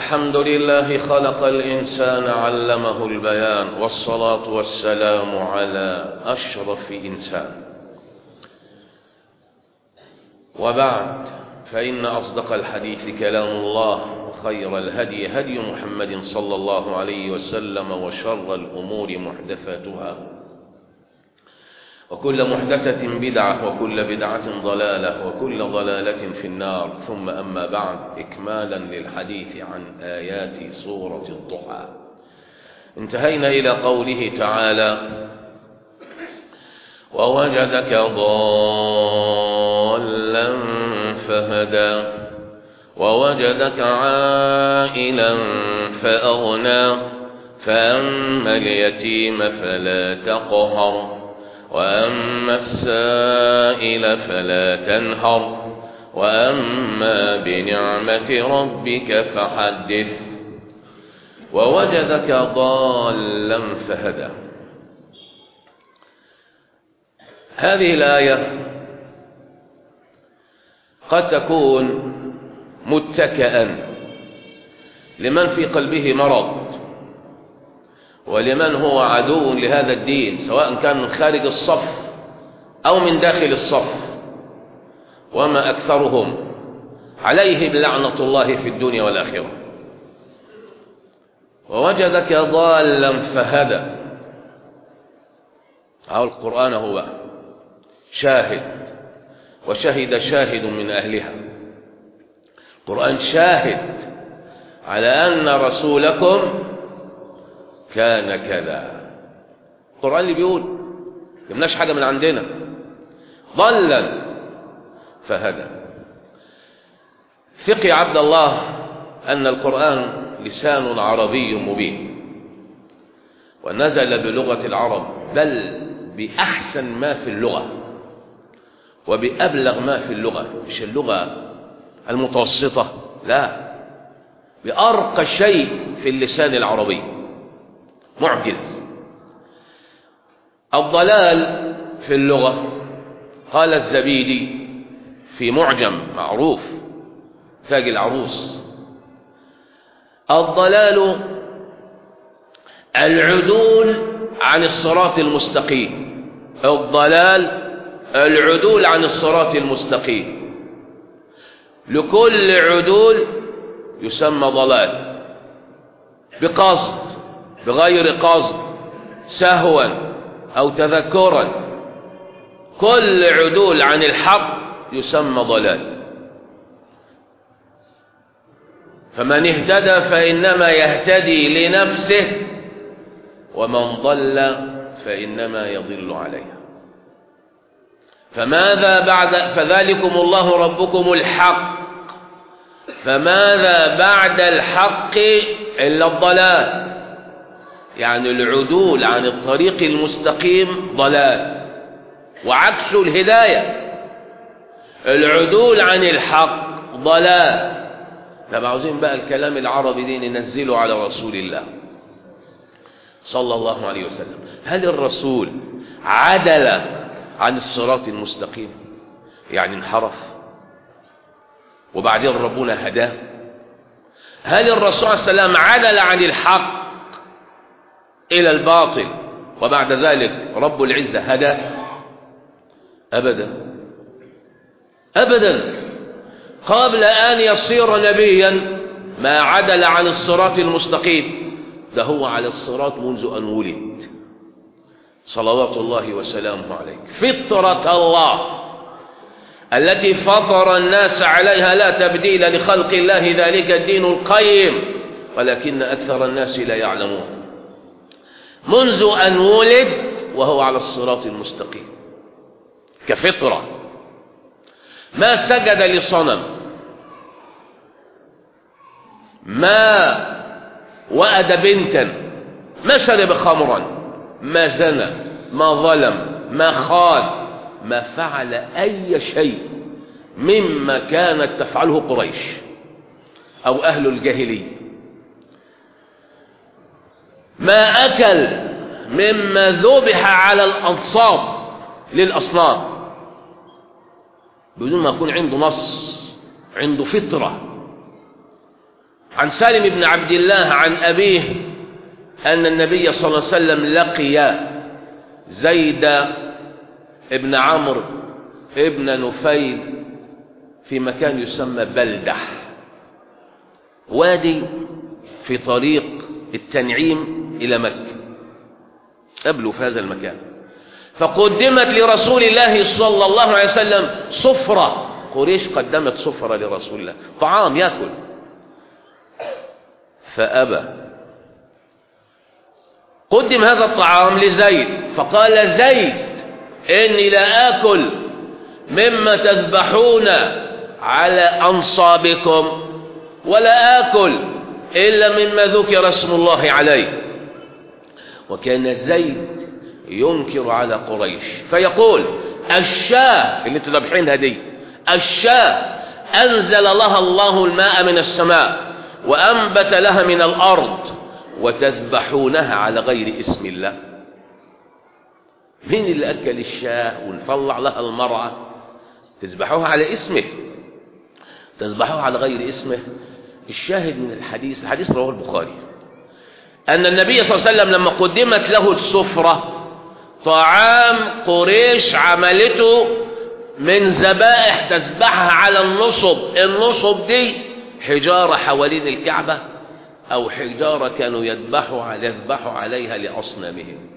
الحمد لله خلق الإنسان علمه البيان والصلاة والسلام على أشرف إنسان وبعد فإن أصدق الحديث كلام الله وخير الهدي هدي محمد صلى الله عليه وسلم وشر الأمور محدثاتها وكل محدثة بدعة وكل بدعة ضلالة وكل ضلالة في النار ثم أما بعد إكمالا للحديث عن آيات سورة الضحى انتهينا إلى قوله تعالى ووجدك ضالا فهدى ووجدك عائلا فأغنى فأما اليتيم فلا تقهر وأما السائل فلا تنهر وأما بنعمة ربك فحدث ووجدك ضالا فهدى هذه الآية قد تكون متكئا لمن في قلبه مرض ولمن هو عدو لهذا الدين سواء كان من خارج الصف أو من داخل الصف وما أكثرهم عليهم لعنة الله في الدنيا والآخرة ووجدك ضالا فهدى أو القرآن هو شاهد وشهد شاهد من أهلها القرآن شاهد على أن رسولكم كان كذا القرآن اللي بيقول جبناش حاجة من عندنا ضلا فهدى ثقي عبد الله أن القرآن لسان عربي مبين ونزل بلغة العرب بل بأحسن ما في اللغة وبأبلغ ما في اللغة مش اللغة المتوسطة لا بأرقى شيء في اللسان العربي معجز الضلال في اللغة قال الزبيدي في معجم معروف تاج العروس الضلال العدول عن الصراط المستقيم الضلال العدول عن الصراط المستقيم لكل عدول يسمى ضلال بقصد بغير قصد سهوا أو تذكرا كل عدول عن الحق يسمى ضلال فمن اهتدى فإنما يهتدي لنفسه ومن ضل فإنما يضل عليها فماذا بعد فذلكم الله ربكم الحق فماذا بعد الحق إلا الضلال يعني العدول عن الطريق المستقيم ضلال وعكس الهداية العدول عن الحق ضلال طب عاوزين بقى الكلام العربي دي ننزله على رسول الله صلى الله عليه وسلم هل الرسول عدل عن الصراط المستقيم يعني انحرف وبعدين ربنا هداه هل الرسول صلى الله عليه وسلم عدل عن الحق إلى الباطل وبعد ذلك رب العزة هدى أبدا أبدا قبل أن يصير نبيا ما عدل عن الصراط المستقيم ده هو على الصراط منذ أن ولد صلوات الله وسلامه عليه فطرة الله التي فطر الناس عليها لا تبديل لخلق الله ذلك الدين القيم ولكن أكثر الناس لا يعلمون منذ أن ولد وهو على الصراط المستقيم كفطرة ما سجد لصنم ما وأد بنتا ما شرب خمرا ما زنى ما ظلم ما خان ما فعل أي شيء مما كانت تفعله قريش أو أهل الجاهلية ما أكل مما ذبح على الأنصاب للأصنام بدون ما يكون عنده نص عنده فطرة عن سالم بن عبد الله عن أبيه أن النبي صلى الله عليه وسلم لقي زيد ابن عمرو ابن نفيل في مكان يسمى بلدة وادي في طريق التنعيم إلى مكة قبلوا في هذا المكان فقدمت لرسول الله صلى الله عليه وسلم صفرة قريش قدمت صفرة لرسول الله طعام يأكل فأبى قدم هذا الطعام لزيد فقال زيد إني لا آكل مما تذبحون على أنصابكم ولا آكل إلا مما ذكر اسم الله عليه وكان زيد ينكر على قريش فيقول الشاة اللي انتوا ذابحينها دي الشاة أنزل لها الله الماء من السماء وأنبت لها من الأرض وتذبحونها على غير اسم الله مين اللي أكل الشاة ونطلع لها المرعى تذبحوها على اسمه تذبحوها على غير اسمه الشاهد من الحديث الحديث رواه البخاري أن النبي صلى الله عليه وسلم لما قدمت له السفرة طعام قريش عملته من ذبائح تذبحها على النصب النصب دي حجارة حوالين الكعبة أو حجارة كانوا يذبحوا يذبحوا عليها لأصنامهم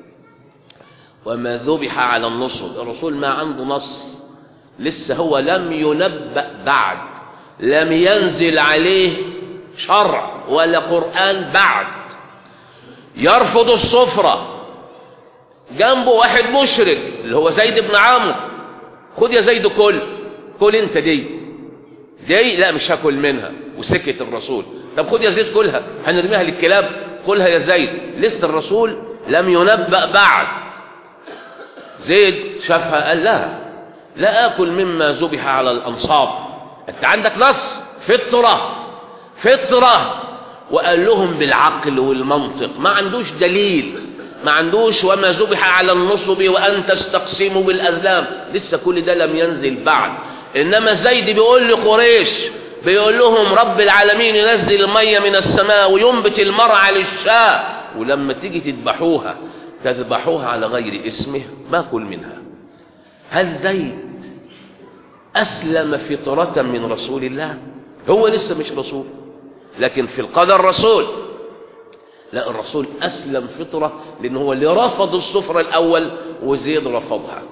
وما ذبح على النصب الرسول ما عنده نص لسه هو لم ينبأ بعد لم ينزل عليه شرع ولا قرآن بعد يرفض الصفرة جنبه واحد مشرك اللي هو زيد بن عمرو خد يا زيد كل كل انت دي دي لا مش هاكل منها وسكت الرسول طب خد يا زيد كلها هنرميها للكلاب كلها يا زيد لسه الرسول لم ينبأ بعد زيد شافها قال لا لا آكل مما ذبح على الأنصاب أنت عندك نص فطرة فطرة وقال لهم بالعقل والمنطق ما عندوش دليل ما عندوش وما ذبح على النصب وأن تستقسموا بالأزلام لسه كل ده لم ينزل بعد إنما زيد بيقول لقريش بيقول لهم رب العالمين ينزل المية من السماء وينبت المرعى للشاة ولما تيجي تذبحوها تذبحوها على غير اسمه ما كل منها هل زيد أسلم فطرة من رسول الله هو لسه مش رسول لكن في القدر رسول لا الرسول أسلم فطرة لأنه هو اللي رفض الصفر الأول وزيد رفضها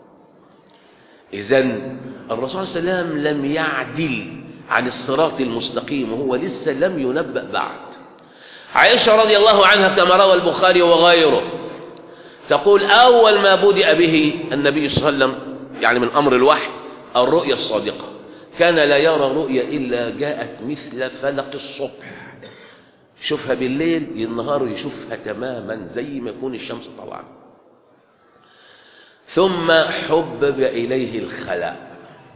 إذا الرسول صلى الله عليه وسلم لم يعدل عن الصراط المستقيم وهو لسه لم ينبأ بعد عائشة رضي الله عنها كما روى البخاري وغيره تقول أول ما بدأ به النبي صلى الله عليه وسلم يعني من أمر الوحي الرؤيا الصادقة كان لا يرى رؤيا إلا جاءت مثل فلق الصبح شوفها بالليل النهار يشوفها تماما زي ما يكون الشمس طالعه ثم حبب إليه الخلاء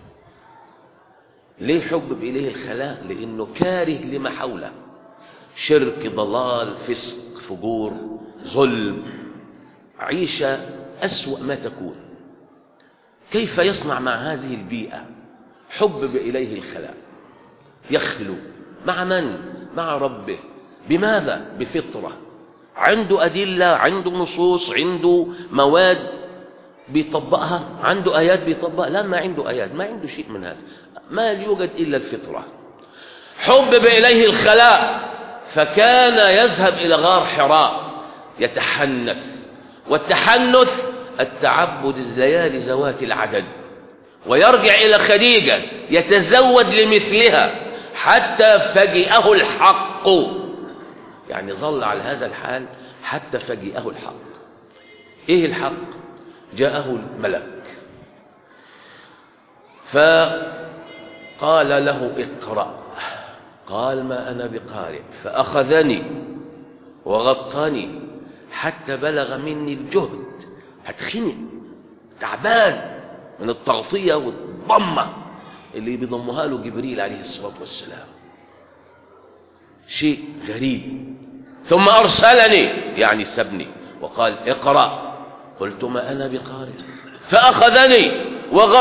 ليه حبب إليه الخلاء لأنه كاره لما حوله شرك ضلال فسق فجور ظلم عيشة أسوأ ما تكون كيف يصنع مع هذه البيئة حبب إليه الخلاء يخلو مع من؟ مع ربه بماذا؟ بفطرة عنده أدلة عنده نصوص عنده مواد بيطبقها عنده آيات بيطبقها لا ما عنده آيات ما عنده شيء من هذا ما يوجد إلا الفطرة حبب إليه الخلاء فكان يذهب إلى غار حراء يتحنث والتحنث التعبد الليالي ذوات العدد ويرجع إلى خديجة يتزود لمثلها حتى فجئه الحق يعني ظل على هذا الحال حتى فجئه الحق ايه الحق جاءه الملك فقال له اقرأ قال ما أنا بقارئ فأخذني وغطاني حتى بلغ مني الجهد هتخنق تعبان من التغطية والضمة اللي بيضمها له جبريل عليه الصلاة والسلام شيء غريب ثم أرسلني يعني سبني وقال اقرأ قلت ما أنا بقارئ فأخذني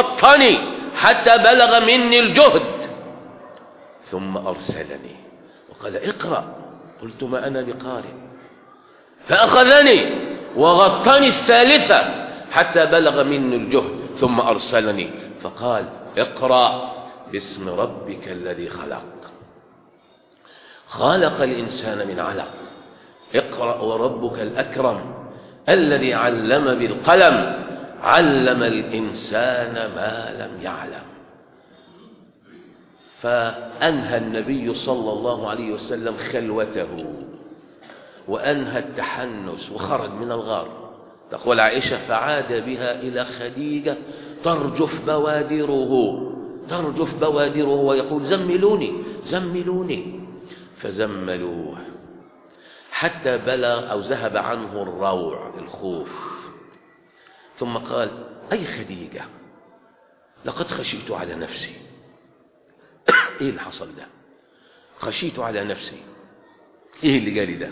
وغطني حتى بلغ مني الجهد ثم أرسلني فقال اقرأ قلت ما أنا بقارئ فأخذني وغطني الثالثة حتى بلغ مني الجهد ثم أرسلني فقال اقرأ باسم ربك الذي خلق خلق الإنسان من علق اقرأ وربك الأكرم الذي علم بالقلم علم الإنسان ما لم يعلم فأنهى النبي صلى الله عليه وسلم خلوته وأنهى التحنس وخرج من الغار تقول عائشة فعاد بها إلى خديجة ترجف بوادره ترجف بوادره ويقول زملوني زملوني فزملوه حتى بلغ أو ذهب عنه الروع الخوف ثم قال أي خديجة لقد خشيت على نفسي إيه اللي حصل ده خشيت على نفسي إيه اللي جالي ده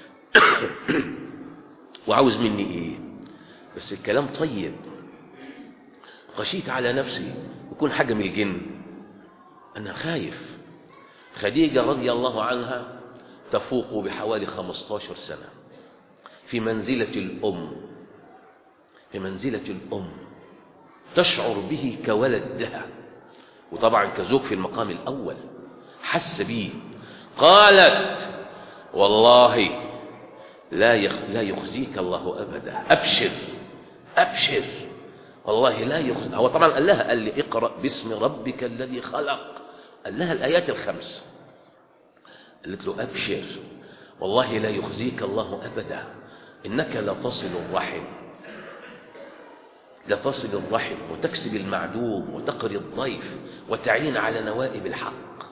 وعاوز مني إيه بس الكلام طيب خشيت على نفسي يكون حاجة من الجن أنا خايف خديجة رضي الله عنها تفوق بحوالي 15 سنة في منزلة الأم في منزلة الأم تشعر به كولدها وطبعا كزوج في المقام الأول حس به قالت والله لا لا يخزيك الله أبدا أبشر أبشر والله لا يخزي هو طبعا قال لها قال لي اقرأ باسم ربك الذي خلق قال لها الآيات الخمس قالت له أبشر والله لا يخزيك الله أبدا إنك لتصل الرحم لتصل الرحم وتكسب المعدوم وتقري الضيف وتعين على نوائب الحق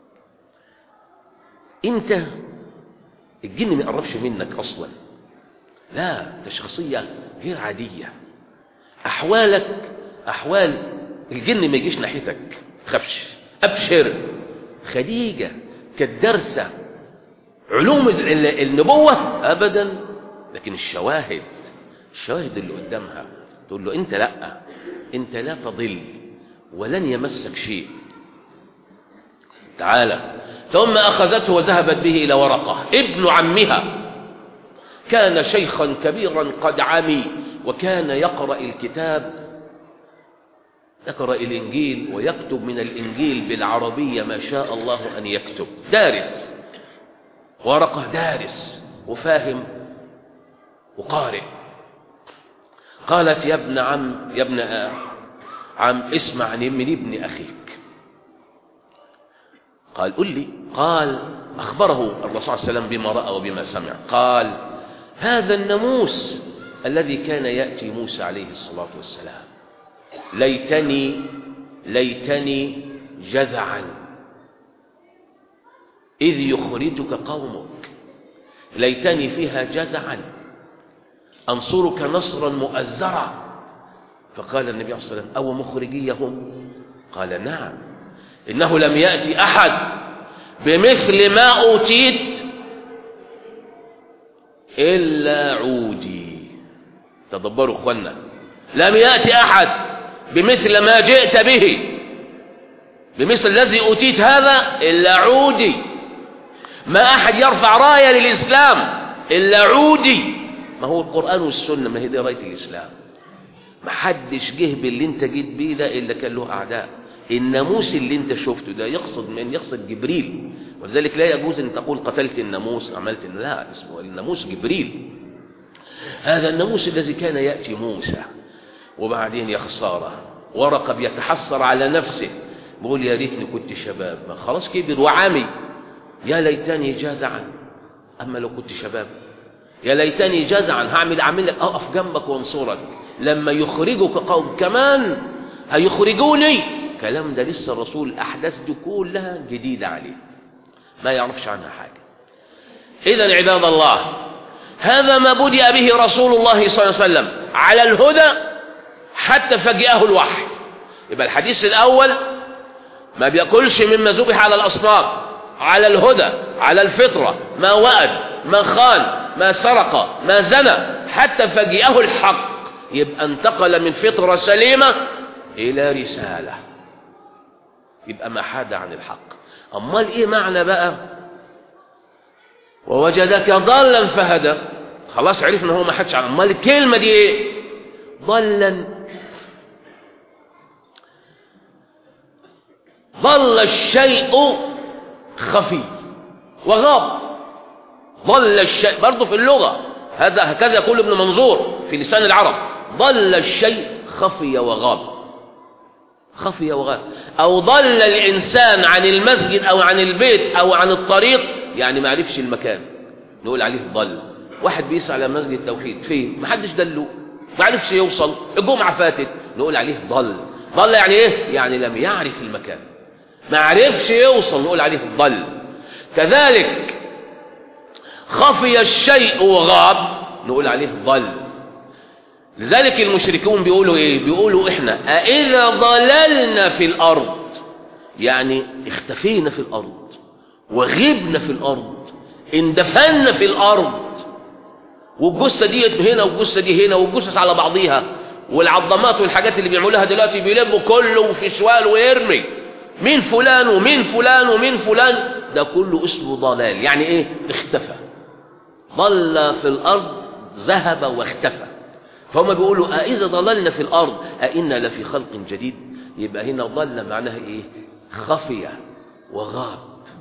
انت الجن ما يقربش منك اصلا لا ده شخصية غير عادية احوالك احوال الجن ما يجيش ناحيتك خفش ابشر خديجة كالدرسة علوم النبوة ابدا لكن الشواهد الشواهد اللي قدامها تقول له انت لا انت لا تضل ولن يمسك شيء تعالى ثم أخذته وذهبت به إلى ورقة ابن عمها كان شيخا كبيرا قد عمي وكان يقرأ الكتاب يقرأ الإنجيل ويكتب من الإنجيل بالعربية ما شاء الله أن يكتب دارس ورقة دارس وفاهم وقارئ قالت يا ابن عم يا ابن عم اسمع من ابن أخيك قال قل لي قال أخبره الرسول صلى الله عليه وسلم بما رأى وبما سمع قال هذا الناموس الذي كان يأتي موسى عليه الصلاة والسلام ليتني ليتني جذعا إذ يخرجك قومك ليتني فيها جزعا أنصرك نصرا مؤزرا فقال النبي صلى الله عليه وسلم أو مخرجيهم قال نعم إنه لم يأتي أحد بمثل ما أوتيت إلا عودي تدبروا أخوانا لم يأتي أحد بمثل ما جئت به بمثل الذي أوتيت هذا إلا عودي ما أحد يرفع راية للإسلام إلا عودي ما هو القرآن والسنة ما هي دي راية الإسلام ما حدش جه باللي انت جيت بيه ده إلا كان له أعداء الناموس اللي انت شفته ده يقصد من يقصد جبريل ولذلك لا يجوز ان تقول قتلت الناموس عملت لا اسمه الناموس جبريل هذا الناموس الذي كان يأتي موسى وبعدين يا خسارة ورقة بيتحسر على نفسه بيقول يا ريتني كنت شباب ما خلاص كبر وعامي يا ليتني جازعا أما لو كنت شباب يا ليتني جازعا هعمل أعمل لك أقف جنبك وانصرك لما يخرجك قوم كمان هيخرجوني الكلام ده لسه الرسول الأحداث دي كلها جديدة عليه ما يعرفش عنها حاجة إذا عباد الله هذا ما بدأ به رسول الله صلى الله عليه وسلم على الهدى حتى فجأه الوحي يبقى الحديث الأول ما بيأكلش مما ذبح على الأصنام على الهدى على الفطرة ما وأد ما خان ما سرق ما زنى حتى فجأه الحق يبقى انتقل من فطرة سليمة إلى رسالة يبقى ما حاد عن الحق أمال إيه معنى بقى ووجدك ضالا فهدى خلاص عرفنا هو ما حدش على امال الكلمة دي ايه ضلا ضل الشيء خفي وغاب ضل الشيء برضه في اللغة هذا هكذا يقول ابن منظور في لسان العرب ضل الشيء خفي وغاب خفي وغاب أو ضل الإنسان عن المسجد أو عن البيت أو عن الطريق يعني ما عرفش المكان نقول عليه ضل واحد بيسعى على مسجد التوحيد فين ما حدش دله ما عرفش يوصل الجمعة فاتت نقول عليه ضل ضل يعني ايه يعني لم يعرف المكان ما عرفش يوصل نقول عليه ضل كذلك خفي الشيء وغاب نقول عليه ضل لذلك المشركون بيقولوا ايه بيقولوا احنا أإذا ضللنا في الأرض يعني اختفينا في الأرض وغبنا في الأرض اندفنا في الأرض والجثة دي هنا والجثة دي هنا والجثث على بعضيها والعظمات والحاجات اللي بيعملوها دلوقتي بيلموا كله في شوال ويرمي مين فلان ومين فلان ومين فلان ده كله اسمه ضلال يعني ايه اختفى ضل في الأرض ذهب واختفى فهم بيقولوا أإذا ضللنا في الأرض أئنا لفي خلق جديد يبقى هنا ضل معناها إيه خفي وغاب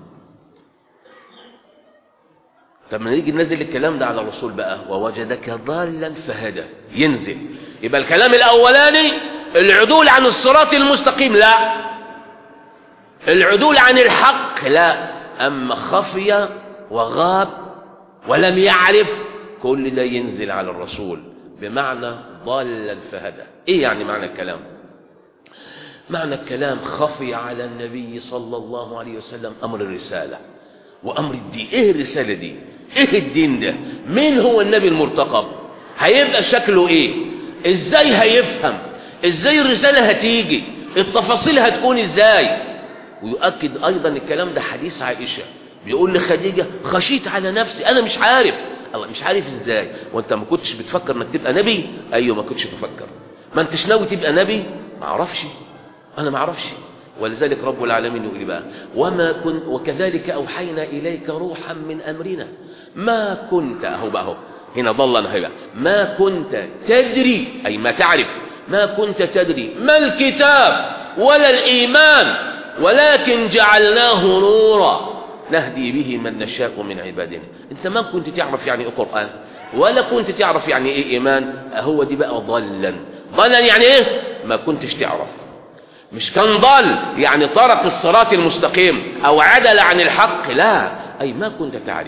طب ما نيجي ننزل الكلام ده على الرسول بقى ووجدك ضالا فهدى ينزل يبقى الكلام الأولاني العدول عن الصراط المستقيم لا العدول عن الحق لا أما خفي وغاب ولم يعرف كل ده ينزل على الرسول بمعنى ضالا فهدى ايه يعني معنى الكلام معنى الكلام خفي على النبي صلى الله عليه وسلم امر الرساله وامر الدين ايه الرساله دي ايه الدين ده مين هو النبي المرتقب هيبقى شكله ايه ازاي هيفهم ازاي الرساله هتيجي التفاصيل هتكون ازاي ويؤكد ايضا الكلام ده حديث عائشه بيقول لخديجه خشيت على نفسي انا مش عارف الله مش عارف ازاي وانت ما كنتش بتفكر انك تبقى نبي ايوه ما كنتش بفكر ما انتش ناوي تبقى نبي ما اعرفش انا ما اعرفش ولذلك رب العالمين يقول بقى وما كنت وكذلك اوحينا اليك روحا من امرنا ما كنت اهو بقى اهو هنا ضل هنا ما كنت تدري اي ما تعرف ما كنت تدري ما الكتاب ولا الايمان ولكن جعلناه نورا نهدي به من نشاء من عبادنا انت ما كنت تعرف يعني ايه قرآن ولا كنت تعرف يعني ايه ايمان هو دي بقى ضلا ضلا يعني ايه ما كنتش تعرف مش كان ضل يعني طرق الصراط المستقيم او عدل عن الحق لا اي ما كنت تعرف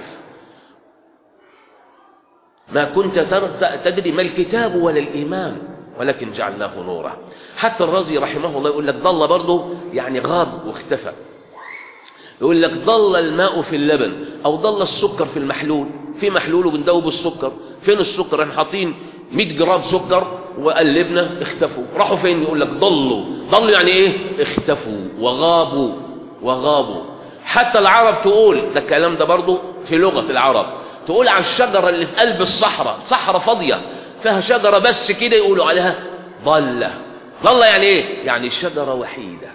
ما كنت تدري ما الكتاب ولا الايمان ولكن جعلناه نورا حتى الرازي رحمه الله يقول لك ضل برضه يعني غاب واختفى يقول لك ضل الماء في اللبن او ضل السكر في المحلول في محلول وبندوب السكر فين السكر احنا حاطين 100 جرام سكر وقلبنا اختفوا راحوا فين يقول لك ضلوا ضلوا يعني ايه اختفوا وغابوا وغابوا حتى العرب تقول ده الكلام ده برضه في لغة العرب تقول على الشجرة اللي في قلب الصحراء صحراء فاضية فيها شجرة بس كده يقولوا عليها ضلة ضلة يعني ايه يعني شجرة وحيدة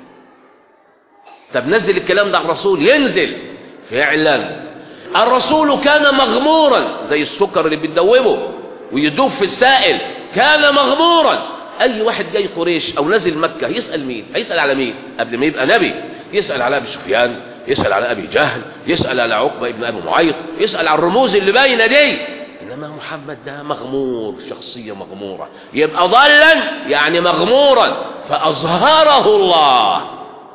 طب نزل الكلام ده على الرسول ينزل فعلا الرسول كان مغمورا زي السكر اللي بتدوبه ويدوب في السائل كان مغمورا اي واحد جاي قريش او نازل مكة يسأل مين هيسأل على مين قبل ما يبقى نبي يسأل على ابي سفيان يسأل على ابي جهل يسأل على عقبة ابن ابي معيط يسأل على الرموز اللي باينه دي انما محمد ده مغمور شخصية مغمورة يبقى ضلا يعني مغمورا فاظهره الله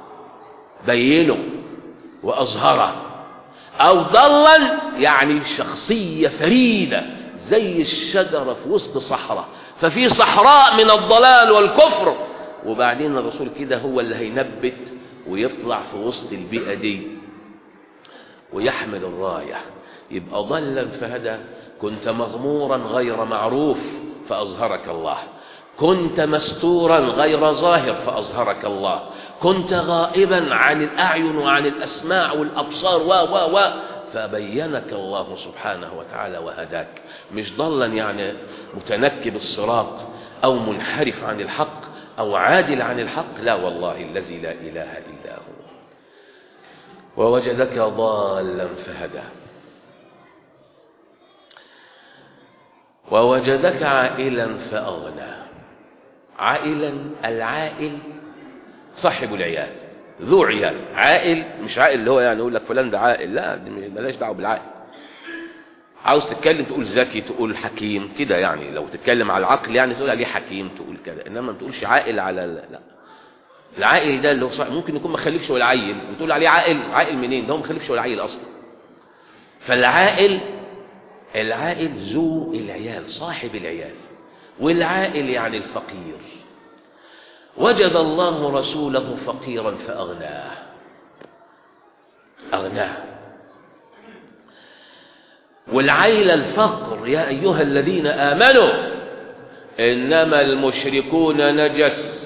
بينه وأظهره أو ضلا يعني شخصية فريدة زي الشجرة في وسط صحراء ففي صحراء من الضلال والكفر وبعدين الرسول كده هو اللي هينبت ويطلع في وسط البيئة دي ويحمل الراية يبقى ضلا فهدى كنت مغمورا غير معروف فأظهرك الله كنت مستورا غير ظاهر فأظهرك الله كنت غائبا عن الأعين وعن الأسماع والأبصار و و و فبينك الله سبحانه وتعالى وهداك مش ضلا يعني متنكب الصراط أو منحرف عن الحق أو عادل عن الحق لا والله الذي لا إله إلا هو ووجدك ضالا فهدى ووجدك عائلا فأغنى عائلا العائل صاحب العيال ذو عيال عائل مش عائل اللي هو يعني يقول لك فلان ده عائل لا دي ملاش دعوه بالعائل عاوز تتكلم تقول ذكي تقول حكيم كده يعني لو تتكلم على العقل يعني تقول عليه حكيم تقول كده انما ما تقولش عائل على لا العائل ده اللي هو صح ممكن يكون ما خلفش ولا عيل وتقول عليه عائل عائل منين ده هو ما خلفش ولا عيل اصلا فالعائل العائل ذو العيال صاحب العيال والعائل يعني الفقير وجد الله رسوله فقيرا فأغناه أغناه والعيل الفقر يا أيها الذين آمنوا إنما المشركون نجس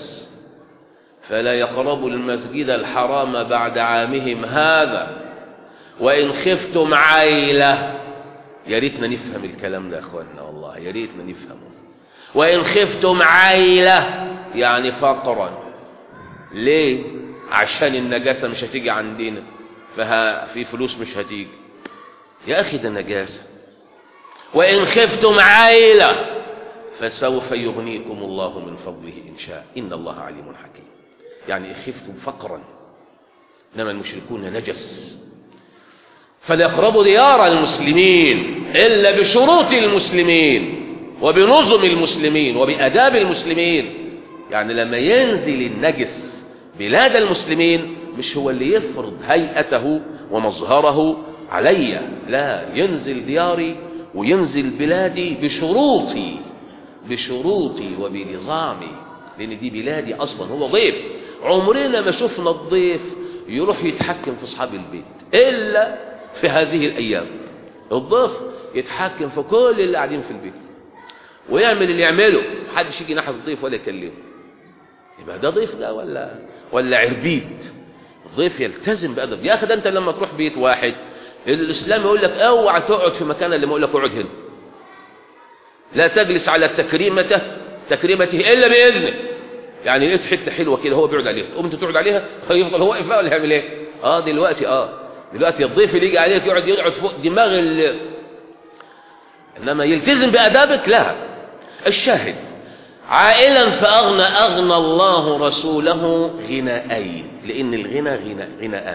فلا يقربوا المسجد الحرام بعد عامهم هذا وإن خفتم عيلة يا ريتنا نفهم الكلام ده يا اخوانا والله يا ريتنا نفهمه وإن خفتم عيلة يعني فقرا ليه عشان النجاسة مش هتيجي عندنا فها في فلوس مش هتيجي يا أخي ده نجاسة وإن خفتم عيلة فسوف يغنيكم الله من فضله إن شاء إن الله عليم حكيم يعني خفتم فقرا إنما المشركون نجس فليقربوا ديار المسلمين إلا بشروط المسلمين وبنظم المسلمين وبأداب المسلمين يعني لما ينزل النجس بلاد المسلمين مش هو اللي يفرض هيئته ومظهره علي لا ينزل دياري وينزل بلادي بشروطي بشروطي وبنظامي لأن دي بلادي أصلا هو ضيف عمرنا ما شفنا الضيف يروح يتحكم في أصحاب البيت إلا في هذه الأيام الضيف يتحكم في كل اللي قاعدين في البيت ويعمل اللي يعمله محدش يجي ناحية الضيف ولا يكلمه يبقى ده ضيف ده ولا ولا عربيد الضيف يلتزم بأدب يا أخي ده أنت لما تروح بيت واحد الإسلام يقول لك اوعى تقعد في مكان اللي ما يقول لك اقعد هنا لا تجلس على تكريمته تكريمته إلا بإذنه يعني لقيت حتة حلوة كده هو بيقعد عليها تقوم انت تقعد عليها يفضل هو واقف بقى ولا يعمل ايه اه دلوقتي اه دلوقتي الضيف اللي يجي عليك يقعد يقعد فوق دماغ ال... انما يلتزم بادابك لا الشاهد عائلا فاغنى اغنى الله رسوله غناءين لان الغنى غنى غناءان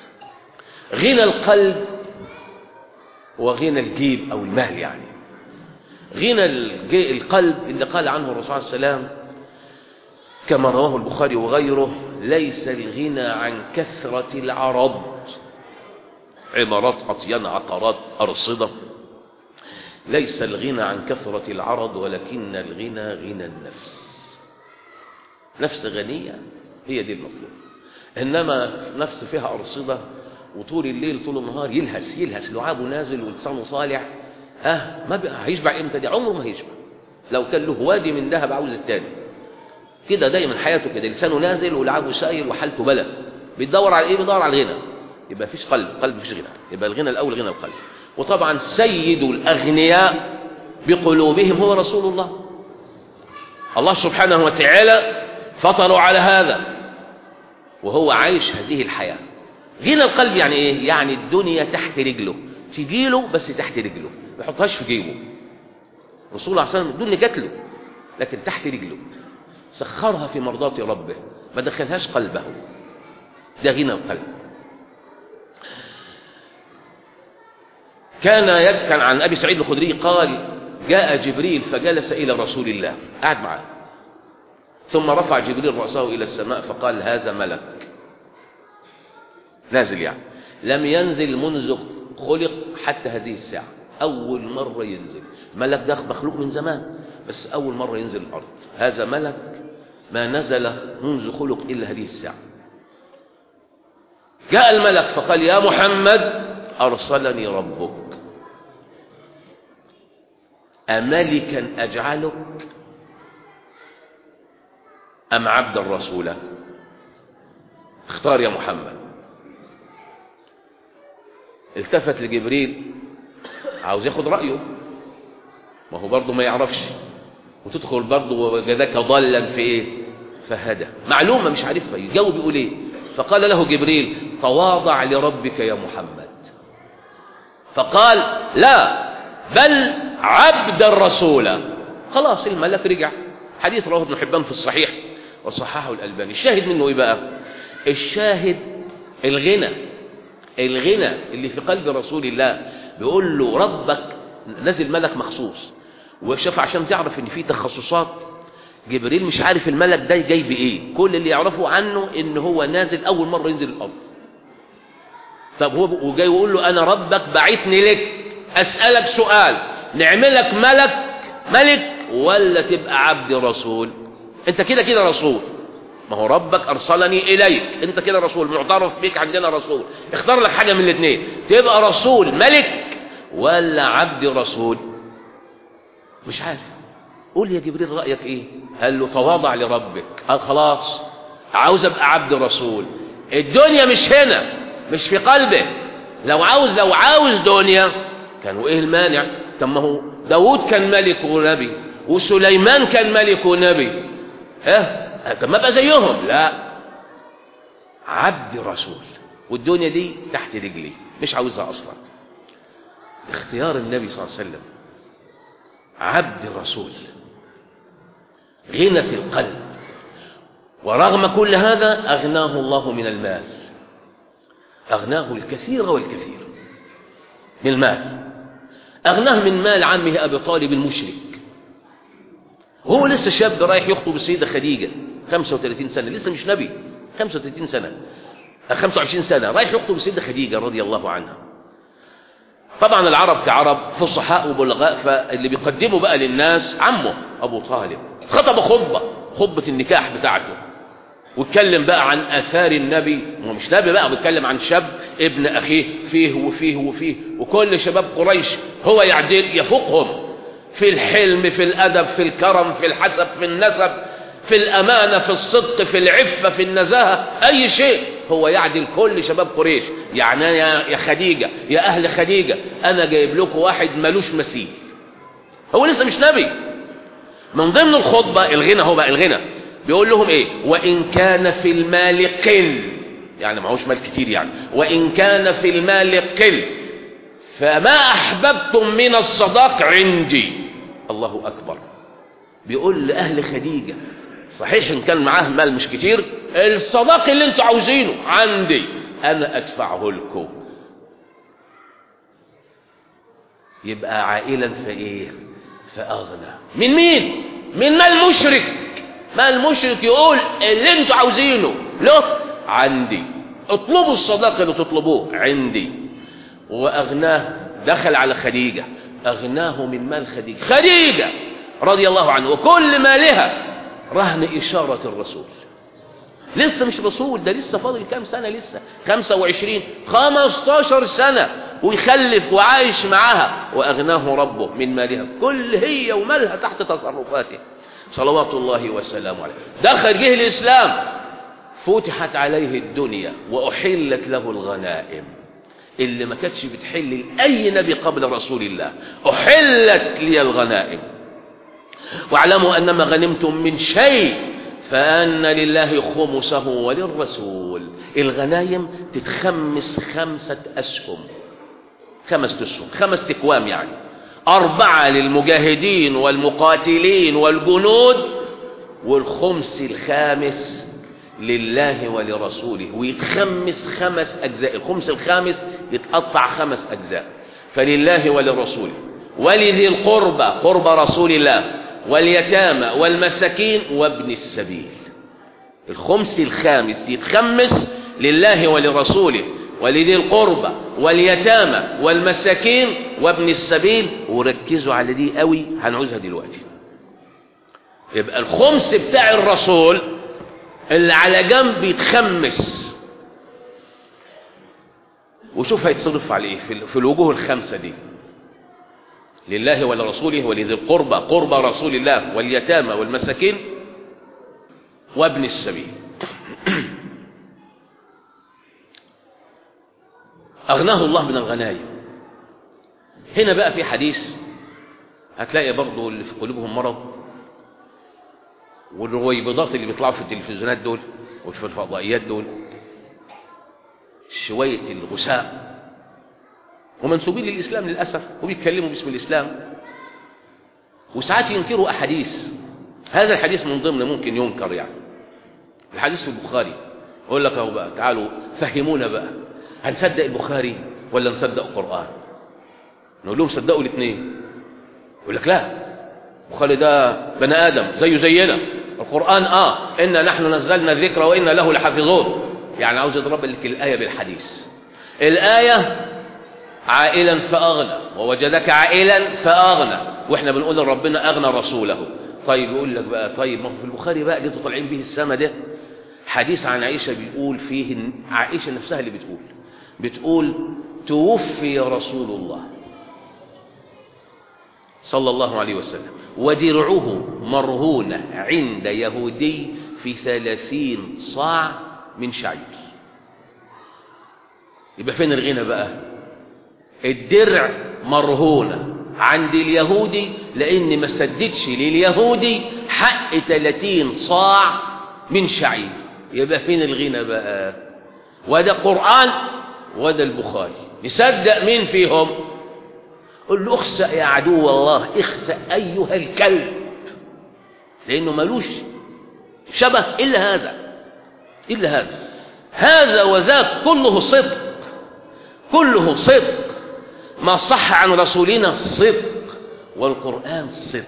غنى القلب وغنى الجيب او المال يعني غنى القلب اللي قال عنه الرسول صلى الله عليه وسلم كما رواه البخاري وغيره ليس الغنى عن كثرة العرض عمارات عطيان عقارات أرصدة ليس الغنى عن كثرة العرض ولكن الغنى غنى النفس نفس غنية هي دي المطلوب إنما نفس فيها أرصدة وطول الليل طول النهار يلهس يلهس لعابه نازل ولسانه طالع ها ما بقى هيشبع امتى دي عمره ما هيشبع لو كان له وادي من ذهب عاوز التاني كده دايما حياته كده لسانه نازل ولعابه سايل وحالته بلا بيدور على ايه بيدور على الغنى يبقى فيش قلب قلب مفيش غنى يبقى الغنى الاول غنى القلب وطبعا سيد الاغنياء بقلوبهم هو رسول الله الله سبحانه وتعالى فطروا على هذا وهو عايش هذه الحياه غنى القلب يعني ايه يعني الدنيا تحت رجله تجيله بس تحت رجله ما يحطهاش في جيبه الرسول عليه الصلاه والسلام الدنيا جات له لكن تحت رجله سخرها في مرضاة ربه ما دخلهاش قلبه ده غنى القلب كان كان عن ابي سعيد الخدري قال جاء جبريل فجلس الى رسول الله قعد معه ثم رفع جبريل راسه الى السماء فقال هذا ملك نازل يعني لم ينزل منذ خلق حتى هذه الساعة أول مرة ينزل ملك ده مخلوق من زمان بس أول مرة ينزل الأرض هذا ملك ما نزل منذ خلق إلا هذه الساعة جاء الملك فقال يا محمد أرسلني ربك أملكا أجعلك أم عبد الرسول اختار يا محمد التفت لجبريل عاوز ياخد رأيه ما هو برضه ما يعرفش وتدخل برضه وجدك ضلا في ايه فهدى معلومة مش عارفها يجاوب يقول ايه فقال له جبريل تواضع لربك يا محمد فقال لا بل عبدا رسولا خلاص الملك رجع حديث رواه ابن حبان في الصحيح وصححه الألباني الشاهد منه ايه بقى الشاهد الغنى الغنى اللي في قلب رسول الله بيقول له ربك نزل ملك مخصوص وشاف عشان تعرف ان في تخصصات جبريل مش عارف الملك ده جاي بايه كل اللي يعرفه عنه ان هو نازل اول مره ينزل الارض طب هو وجاي يقول له انا ربك بعتني لك اسالك سؤال نعملك ملك ملك ولا تبقى عبد رسول انت كده كده رسول ما هو ربك ارسلني اليك انت كده رسول معترف بيك عندنا رسول اختار لك حاجه من الاثنين تبقى رسول ملك ولا عبد رسول مش عارف قول يا جبريل رايك ايه قال له تواضع لربك قال خلاص عاوز ابقى عبد رسول الدنيا مش هنا مش في قلبه لو عاوز لو عاوز دنيا كان وايه المانع طب ما هو داوود كان ملك ونبي وسليمان كان ملك ونبي ها طب ما ابقى زيهم لا عبد رسول والدنيا دي تحت رجلي مش عاوزها اصلا اختيار النبي صلى الله عليه وسلم عبد رسول غنى في القلب ورغم كل هذا أغناه الله من المال أغناه الكثير والكثير من المال أغناه من مال عمه أبي طالب المشرك هو لسه شاب رايح يخطب السيدة خديجة 35 سنة لسه مش نبي 35 سنة 25 سنة رايح يخطب السيدة خديجة رضي الله عنها طبعا العرب كعرب فصحاء وبلغاء فاللي بيقدموا بقى للناس عمه أبو طالب خطب خطبة خطبة النكاح بتاعته واتكلم بقى عن آثار النبي هو مش نبي بقى بيتكلم عن شاب ابن أخيه فيه وفيه وفيه وكل شباب قريش هو يعدل يفوقهم في الحلم في الأدب في الكرم في الحسب في النسب في الأمانة في الصدق في العفة في النزاهة أي شيء هو يعدل كل شباب قريش يعني يا خديجة يا أهل خديجة أنا جايب لكم واحد ملوش مثيل هو لسه مش نبي من ضمن الخطبة الغنى هو بقى الغنى بيقول لهم ايه وإن كان في المال قل يعني معهوش مال كتير يعني وإن كان في المال قل فما أحببتم من الصداق عندي الله أكبر بيقول لأهل خديجة صحيح إن كان معاه مال مش كتير الصداق اللي انتوا عاوزينه عندي أنا أدفعه لكم يبقى عائلا فإيه فأغنى من مين من مال مشرك مال مشرك يقول اللي انتوا عاوزينه له عندي اطلبوا الصداقة اللي تطلبوه عندي وأغناه دخل على خديجة أغناه من مال خديجة خديجة رضي الله عنه وكل مالها رهن إشارة الرسول لسه مش رسول ده لسه فاضل كام سنة لسه 25 15 سنة ويخلف وعايش معاها وأغناه ربه من مالها كل هي ومالها تحت تصرفاته صلوات الله وسلامه عليه دخل جه الإسلام فتحت عليه الدنيا وأحلت له الغنائم اللي ما كانتش بتحل لأي نبي قبل رسول الله أحلت لي الغنائم واعلموا أنما غنمتم من شيء فأن لله خمسه وللرسول الغنايم تتخمس خمسة أسهم خمس أسهم خمس تكوام يعني أربعة للمجاهدين والمقاتلين والجنود والخمس الخامس لله ولرسوله ويتخمس خمس أجزاء الخمس الخامس يتقطع خمس أجزاء فلله ولرسوله ولذي القربى قرب رسول الله واليتامى والمساكين وابن السبيل الخمس الخامس يتخمس لله ولرسوله ولذي القربى واليتامى والمساكين وابن السبيل وركزوا على دي قوي هنعوزها دلوقتي يبقى الخمس بتاع الرسول اللي على جنب يتخمس وشوف هيتصرف على ايه في الوجوه الخمسه دي لله ولرسوله ولذي القربى قربى رسول الله واليتامى والمساكين وابن السبيل أغناه الله من الغنايم هنا بقى في حديث هتلاقي برضو اللي في قلوبهم مرض والرويبضات اللي بيطلعوا في التلفزيونات دول وفي الفضائيات دول شوية الغساء ومنسوبين للإسلام للأسف وبيتكلموا باسم الإسلام وساعات ينكروا أحاديث هذا الحديث من ضمن ممكن ينكر يعني الحديث في البخاري يقول لك اهو بقى تعالوا فهمونا بقى هنصدق البخاري ولا نصدق القرآن نقول لهم صدقوا الاثنين يقول لك لا البخاري ده بني آدم زيه زينا القرآن آه إنا نحن نزلنا الذكر وإنا له لحافظون يعني عاوز يضرب لك الآية بالحديث الآية عائلا فأغنى ووجدك عائلا فأغنى وإحنا بنقول لربنا أغنى رسوله طيب يقول لك بقى طيب ما هو في البخاري بقى اللي انتوا طالعين به السما ده حديث عن عائشة بيقول فيه عائشة نفسها اللي بتقول بتقول توفي رسول الله صلى الله عليه وسلم ودرعه مرهونة عند يهودي في ثلاثين صاع من شعير يبقى فين الغنى بقى الدرع مرهونة عند اليهودي لأن ما سددش لليهودي حق 30 صاع من شعير يبقى فين الغنى بقى وده قرآن وده البخاري نصدق مين فيهم قل له اخسأ يا عدو الله اخسأ أيها الكلب لأنه ملوش شبه إلا هذا إلا هذا هذا وذاك كله صدق كله صدق ما صح عن رسولنا صدق والقرآن صدق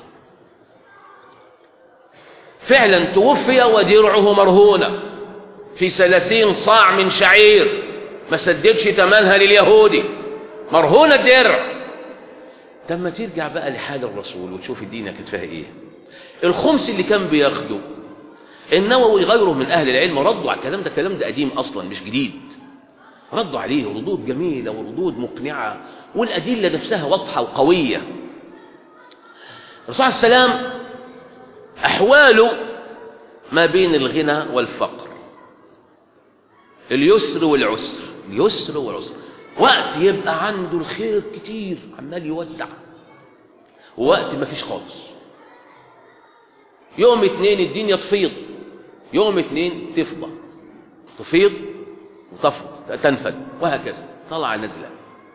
فعلا توفي ودرعه مرهونة في ثلاثين صاع من شعير ما سددش تمنها لليهودي مرهونة الدرع لما ترجع بقى لحال الرسول وتشوف الدين كانت فيها ايه الخمس اللي كان بياخده النووي غيره من اهل العلم ردوا على الكلام ده الكلام ده قديم اصلا مش جديد ردوا عليه ردود جميلة وردود مقنعة والأدلة نفسها واضحة وقوية الرسول عليه السلام أحواله ما بين الغنى والفقر اليسر والعسر اليسر والعسر وقت يبقى عنده الخير كتير عمال يوزع ووقت ما فيش خالص يوم اتنين الدنيا تفيض يوم اتنين تفضى تفيض وتفض تنفد وهكذا طلع نزلة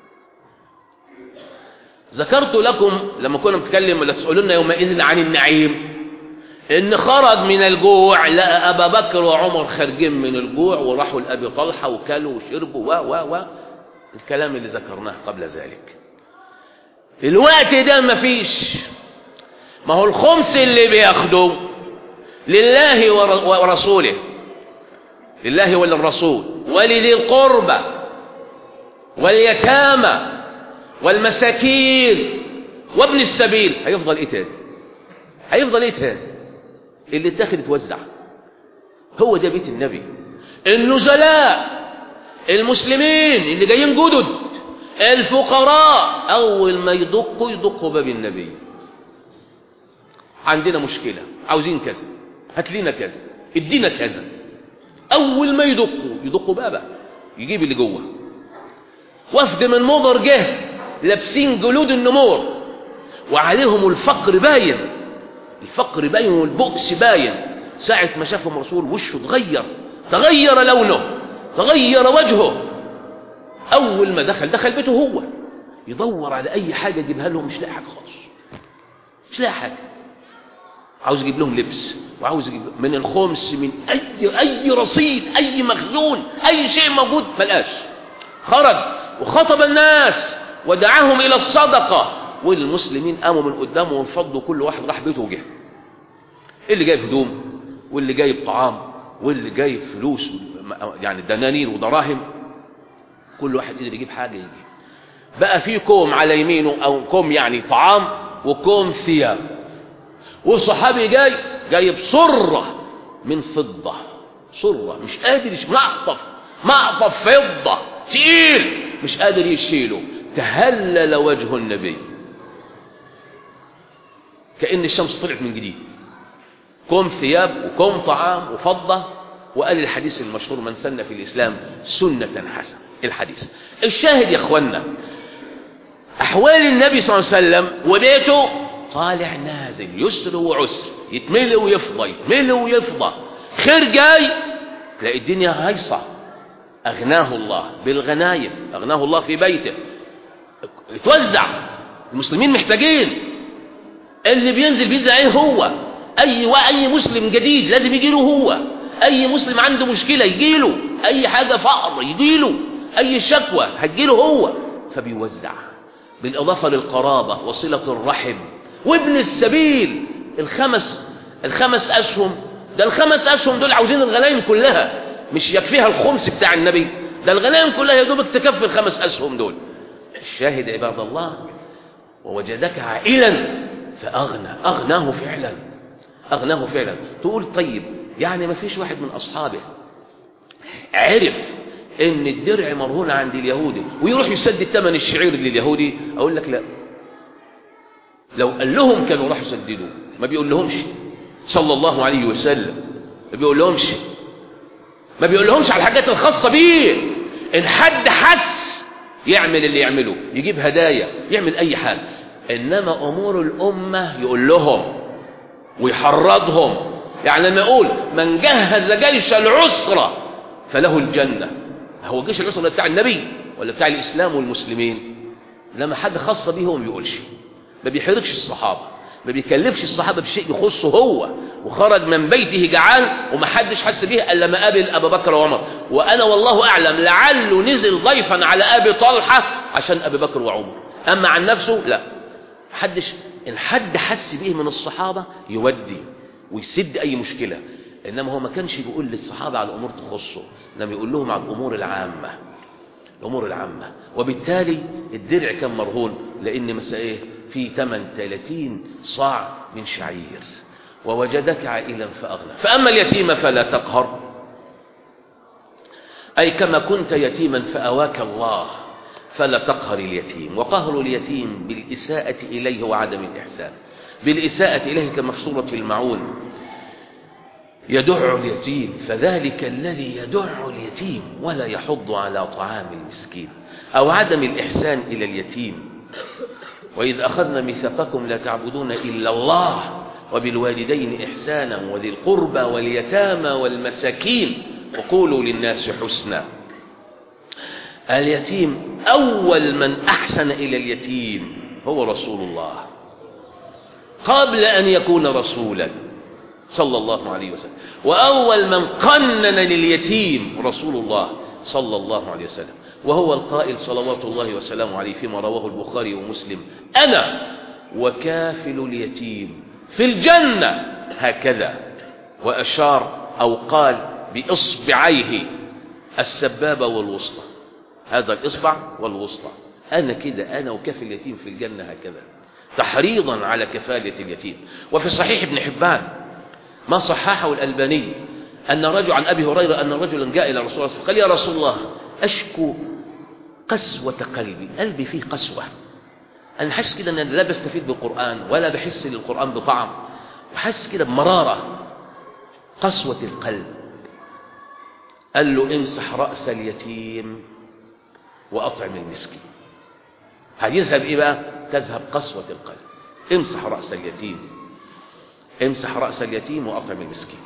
ذكرت لكم لما كنا بنتكلم ولا تسألون يومئذ عن النعيم ان خرج من الجوع لقى ابا بكر وعمر خارجين من الجوع وراحوا لابي طلحه وكلوا وشربوا و و و الكلام اللي ذكرناه قبل ذلك الوقت ده مفيش ما هو الخمس اللي بياخده لله ورسوله لله وللرسول ولذي القربى واليتامى والمساكين وابن السبيل هيفضل ايه تاني هيفضل ايه تاني اللي اتاخد اتوزع هو ده بيت النبي النزلاء المسلمين اللي جايين جدد الفقراء اول ما يدقوا يدقوا باب النبي عندنا مشكلة عاوزين كذا هات لنا كذا ادينا كذا اول ما يدقوا يدقوا بابا يجيب اللي جوه وفد من مضر جه لابسين جلود النمور وعليهم الفقر باين الفقر باين والبؤس باين ساعة ما شافهم الرسول وشه اتغير تغير لونه تغير وجهه اول ما دخل دخل بيته هو يدور على اي حاجة يجيبها لهم مش لاقي حاجة خالص مش لاقي حاجة عاوز يجيب لهم لبس وعاوز يجيب من الخمس من اي اي رصيد اي مخزون اي شيء موجود ملقاش خرج وخطب الناس ودعاهم الى الصدقه والمسلمين قاموا من قدامه وانفضوا كل واحد راح بيته وجه اللي جايب هدوم واللي جايب طعام واللي جايب فلوس يعني دنانير ودراهم كل واحد قدر يجيب حاجه يجيب بقى في كوم على يمينه او كوم يعني طعام وكوم ثياب والصحابي جاي جايب صرة من فضة صرة مش قادر يش... معطف معطف فضة تقيل مش قادر يشيله تهلل وجه النبي كأن الشمس طلعت من جديد كوم ثياب وكوم طعام وفضة وقال الحديث المشهور من سن في الإسلام سنة حسنة الحديث الشاهد يا اخوانا أحوال النبي صلى الله عليه وسلم وبيته طالع نازل يسر وعسر يتملي ويفضى يتملي ويفضى خير جاي تلاقي الدنيا هيصة أغناه الله بالغنايم أغناه الله في بيته يتوزع المسلمين محتاجين اللي بينزل بينزل عليه هو اي واي مسلم جديد لازم يجي له هو اي مسلم عنده مشكله يجي له اي حاجه فقر يجي له اي شكوى هتجي له هو فبيوزع بالاضافه للقرابه وصله الرحم وابن السبيل الخمس الخمس اسهم ده الخمس اسهم دول عاوزين الغنايم كلها مش يكفيها الخمس بتاع النبي ده الغنايم كلها يا دوبك تكفي الخمس اسهم دول الشاهد عباد الله ووجدك عائلا فاغنى اغناه فعلا اغناه فعلا تقول طيب يعني ما فيش واحد من اصحابه عرف ان الدرع مرهون عند اليهودي ويروح يسدد ثمن الشعير لليهودي اقول لك لا لو قال لهم كانوا راحوا يسددوه ما بيقول لهمش صلى الله عليه وسلم ما بيقول لهمش ما بيقول لهمش على الحاجات الخاصة بيه ان حد حس يعمل اللي يعمله يجيب هدايا يعمل اي حاجة انما امور الامة يقول لهم ويحرضهم يعني لما يقول من جهز جيش العسرة فله الجنة هو جيش العسرة ده بتاع النبي ولا بتاع الاسلام والمسلمين لما حاجة خاصة بيه هو ما بيقولش ما بيحرجش الصحابة ما بيكلفش الصحابة بشيء يخصه هو وخرج من بيته جعان ومحدش حس به الا لما قابل ابا بكر وعمر وانا والله اعلم لعله نزل ضيفا على ابي طلحه عشان ابي بكر وعمر اما عن نفسه لا حدش ان حد حس به من الصحابه يودي ويسد اي مشكله انما هو ما كانش بيقول للصحابه على امور تخصه انما يقول لهم على الامور العامه الامور العامه وبالتالي الدرع كان مرهون لان مساء ايه في 8 30 صاع من شعير ووجدك عائلا فأغنى فأما اليتيم فلا تقهر أي كما كنت يتيما فأواك الله فلا تقهر اليتيم وقهر اليتيم بالإساءة إليه وعدم الإحسان بالإساءة إليه كما في سورة المعون يدع اليتيم فذلك الذي يدع اليتيم ولا يحض على طعام المسكين أو عدم الإحسان إلى اليتيم وإذ أخذنا ميثاقكم لا تعبدون إلا الله وبالوالدين إحسانا وذي القربى واليتامى والمساكين وقولوا للناس حسنا اليتيم أول من أحسن إلى اليتيم هو رسول الله قبل أن يكون رسولا صلى الله عليه وسلم وأول من قنن لليتيم رسول الله صلى الله عليه وسلم وهو القائل صلوات الله وسلامه عليه فيما رواه البخاري ومسلم أنا وكافل اليتيم في الجنة هكذا وأشار أو قال بإصبعيه السبابة والوسطى هذا الإصبع والوسطى أنا كده أنا وكافل اليتيم في الجنة هكذا تحريضا على كفالة اليتيم وفي صحيح ابن حبان ما صححه الألباني أن رجل عن أبي هريرة أن رجلا جاء إلى رسول الله فقال يا رسول الله أشكو قسوة قلبي قلبي فيه قسوة أنا حاسس كده أن أنا لا بستفيد بالقرآن ولا بحس للقرآن بطعم وحاسس كده بمرارة قسوة القلب قال له امسح رأس اليتيم وأطعم المسكين هيذهب إيه بقى تذهب قسوة القلب امسح رأس اليتيم امسح رأس اليتيم وأطعم المسكين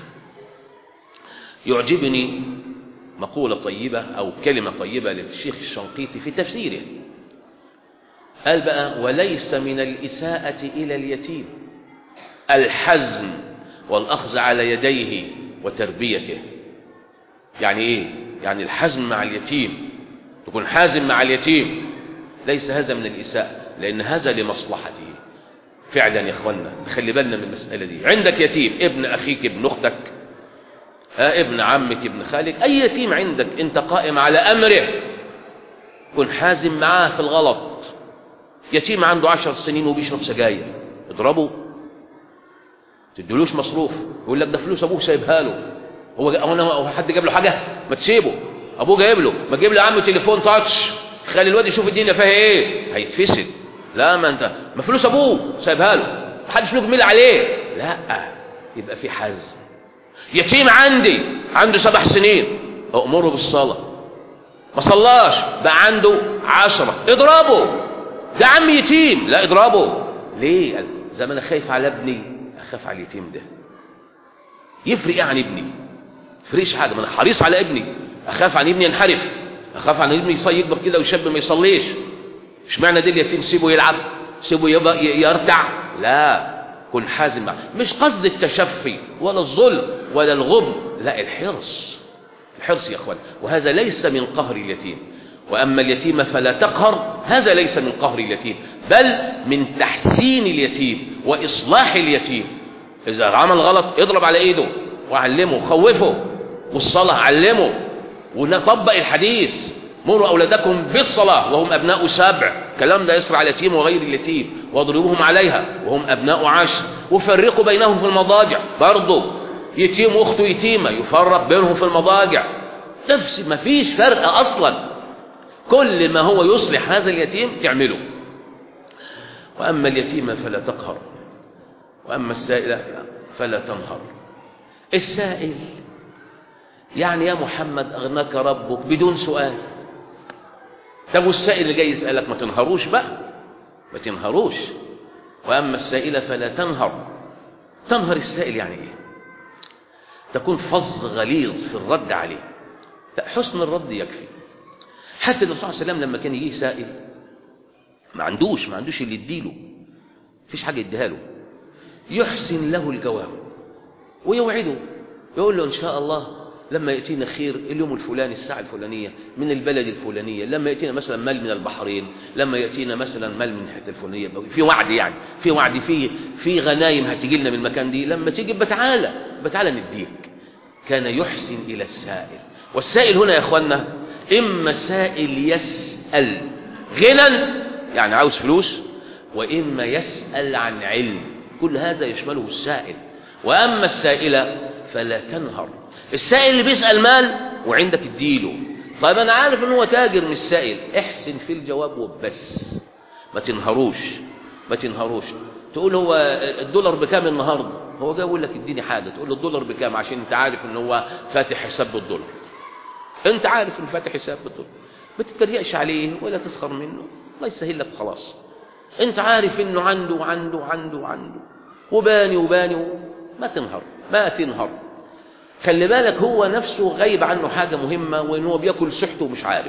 يعجبني مقولة طيبة أو كلمة طيبة للشيخ الشنقيطي في تفسيره قال بقى وليس من الإساءة إلى اليتيم الحزم والأخذ على يديه وتربيته يعني إيه؟ يعني الحزم مع اليتيم تكون حازم مع اليتيم ليس هذا من الإساءة لأن هذا لمصلحته فعلا يا إخوانا خلي بالنا من المسألة دي عندك يتيم ابن أخيك ابن أختك ها ابن عمك ابن خالك أي يتيم عندك أنت قائم على أمره كن حازم معاه في الغلط يتيم عنده عشر سنين وبيشرب سجاير اضربه تدلوش مصروف يقول لك ده فلوس ابوه سايبها له هو انا هو حد جاب له حاجه ما تسيبه ابوه جايب له ما تجيب له يا عم تليفون تاتش خلي الواد يشوف الدنيا فيها ايه هيتفسد لا ما انت ما فلوس ابوه سايبها له ما حدش له جميل عليه لا يبقى في حزم يتيم عندي عنده سبع سنين امره بالصلاه ما صلاش بقى عنده عشرة اضربه ده عم يتيم لا اضربه ليه زي ما انا خايف على ابني اخاف على اليتيم ده يفرق ايه عن ابني فريش حاجه ما انا حريص على ابني اخاف عن ابني ينحرف اخاف عن ابني يصيد كده ويشب ما يصليش اشمعنى ده اليتيم سيبه يلعب سيبه يبقى يرتع لا كن حازم معه مش قصد التشفي ولا الظلم ولا الغبن لا الحرص الحرص يا اخوان وهذا ليس من قهر اليتيم واما اليتيم فلا تقهر هذا ليس من قهر اليتيم بل من تحسين اليتيم واصلاح اليتيم اذا عمل غلط اضرب على ايده وعلمه خوفه والصلاه علمه ونطبق الحديث مروا أولادكم بالصلاة وهم أبناء سبع كلام ده يسرع اليتيم وغير اليتيم واضربوهم عليها وهم أبناء عشر وفرقوا بينهم في المضاجع برضه يتيم واخته يتيمة يفرق بينهم في المضاجع نفس ما فيش فرق أصلا كل ما هو يصلح هذا اليتيم تعمله وأما اليتيم فلا تقهر وأما السائل فلا تنهر السائل يعني يا محمد أغناك ربك بدون سؤال طب والسائل اللي جاي يسألك ما تنهروش بقى ما تنهروش وأما السائل فلا تنهر تنهر السائل يعني إيه تكون فظ غليظ في الرد عليه لا حسن الرد يكفي حتى النبي صلى الله عليه وسلم لما كان يجي سائل ما عندوش ما عندوش اللي يديله مفيش حاجة يديها له يحسن له الجواب ويوعده يقول له إن شاء الله لما يأتينا خير اليوم الفلاني الساعة الفلانية من البلد الفلانية لما يأتينا مثلا مال من البحرين لما يأتينا مثلا مال من الحتة الفلانية في وعد يعني في وعد في في غنايم هتجي لنا من المكان دي لما تيجي بتعالى بتعالى نديك كان يحسن إلى السائل والسائل هنا يا إخوانا إما سائل يسأل غنى يعني عاوز فلوس وإما يسأل عن علم كل هذا يشمله السائل وأما السائلة فلا تنهر السائل اللي بيسأل مال وعندك اديله طيب انا عارف ان هو تاجر مش سائل احسن في الجواب وبس ما تنهروش ما تنهروش تقول هو الدولار بكام النهارده هو جاي يقول لك اديني حاجه تقول له الدولار بكام عشان انت عارف ان هو فاتح حساب بالدولار انت عارف انه فاتح حساب بالدولار ما تتريقش عليه ولا تسخر منه الله يسهل لك خلاص انت عارف انه عنده وعنده وعنده وعنده وباني وباني ما تنهر ما تنهر خلي بالك هو نفسه غايب عنه حاجة مهمة وإن هو بياكل سحته ومش عارف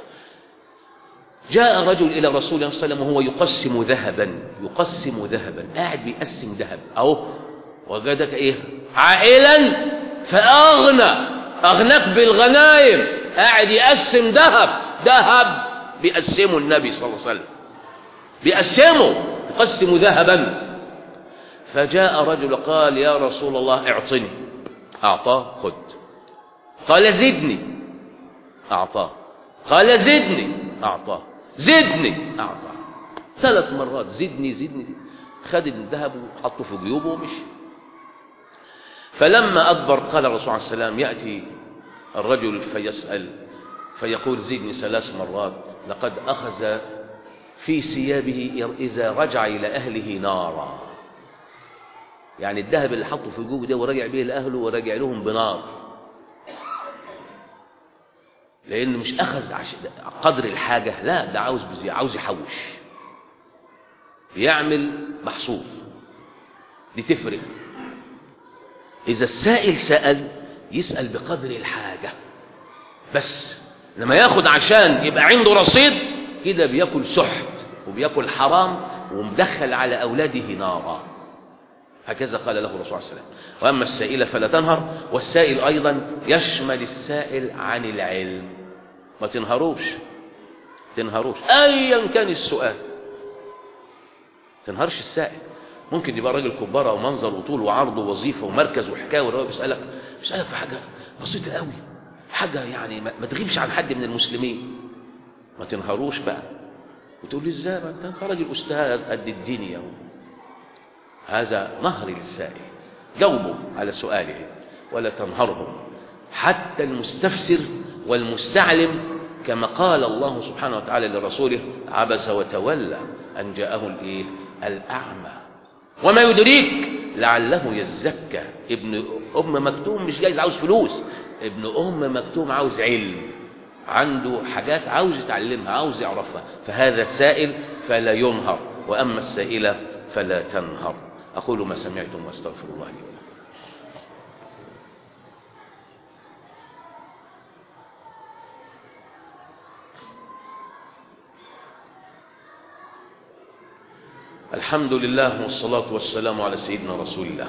جاء رجل إلى رسول الله صلى الله عليه وسلم وهو يقسم ذهبا يقسم ذهبا قاعد بيقسم ذهب أهو وجدك إيه عائلا فأغنى أغناك بالغنايم قاعد يقسم ذهب ذهب بيقسمه النبي صلى الله عليه وسلم بيقسمه يقسم ذهبا فجاء رجل قال يا رسول الله اعطني أعطاه خد قال زدني أعطاه قال زدني أعطاه زدني أعطاه ثلاث مرات زدني زدني خد الذهب وحطه في جيوبه ومشي فلما أدبر قال الرسول عليه السلام يأتي الرجل فيسأل فيقول زدني ثلاث مرات لقد أخذ في ثيابه إذا رجع إلى أهله نارا يعني الذهب اللي حطه في جوبه ده وراجع بيه لأهله وراجع لهم بنار لأنه مش أخذ عش... قدر الحاجة لا ده عاوز بزي عاوز يحوش يعمل محصول دي تفرق إذا السائل سأل يسأل بقدر الحاجة بس لما ياخد عشان يبقى عنده رصيد كده بياكل سحت وبياكل حرام ومدخل على أولاده نارا هكذا قال له الرسول صلى الله عليه وسلم وأما السائل فلا تنهر والسائل أيضا يشمل السائل عن العلم ما تنهروش تنهروش أيا كان السؤال تنهرش السائل ممكن يبقى راجل كبارة ومنظر وطول وعرض ووظيفة ومركز وحكاية والراجل بيسألك بيسألك في حاجة بسيطة قوي حاجة يعني ما تغيبش عن حد من المسلمين ما تنهروش بقى وتقول لي ازاي ما انت راجل أستاذ قد الدنيا هذا نهر للسائل جاوبوا على سؤاله ولا تنهرهم حتى المستفسر والمستعلم كما قال الله سبحانه وتعالى لرسوله عبس وتولى أن جاءه الإيه؟ الأعمى وما يدريك لعله يزكى ابن أم مكتوم مش جايز عاوز فلوس ابن أم مكتوم عاوز علم عنده حاجات عاوز يتعلمها عاوز يعرفها فهذا سائل فلا ينهر وأما السائلة فلا تنهر أقول ما سمعتم واستغفر الله لي ولكم الحمد لله والصلاة والسلام على سيدنا رسول الله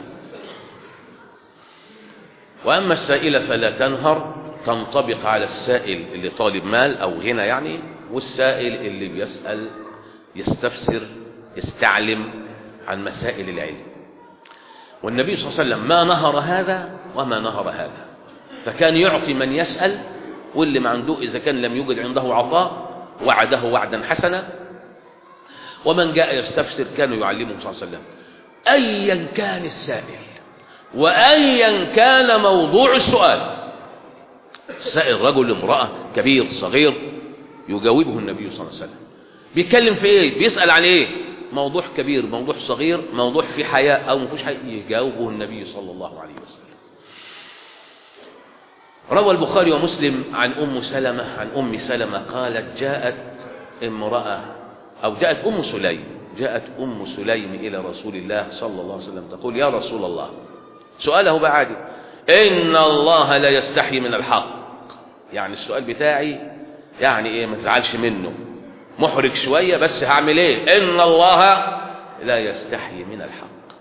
وأما السائلة فلا تنهر تنطبق على السائل اللي طالب مال أو غنى يعني والسائل اللي بيسأل يستفسر يستعلم عن مسائل العلم والنبي صلى الله عليه وسلم ما نهر هذا وما نهر هذا فكان يعطي من يسأل واللي ما عنده إذا كان لم يوجد عنده عطاء وعده وعدا حسنا ومن جاء يستفسر كانوا يعلمه صلى الله عليه وسلم أيا كان السائل وأيا كان موضوع السؤال سائل رجل امرأة كبير صغير يجاوبه النبي صلى الله عليه وسلم بيتكلم في ايه بيسأل عن ايه موضوع كبير موضوع صغير موضوع في حياة او ما فيش حياة يجاوبه النبي صلى الله عليه وسلم روى البخاري ومسلم عن ام سلمة عن ام سلمة قالت جاءت امرأة او جاءت ام سليم جاءت ام سليم الى رسول الله صلى الله عليه وسلم تقول يا رسول الله سؤاله بقى عادي ان الله لا يستحي من الحق يعني السؤال بتاعي يعني ايه ما تزعلش منه محرج شوية بس هعمل ايه ان الله لا يستحي من الحق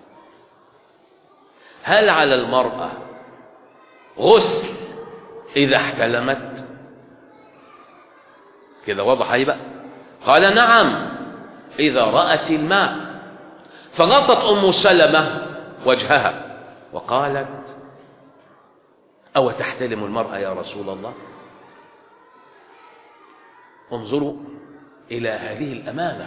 هل على المرأة غسل اذا احتلمت كده واضح هيبقى قال نعم اذا رأت الماء فغطت ام سلمة وجهها وقالت او تحتلم المرأة يا رسول الله انظروا إلى هذه الأمانة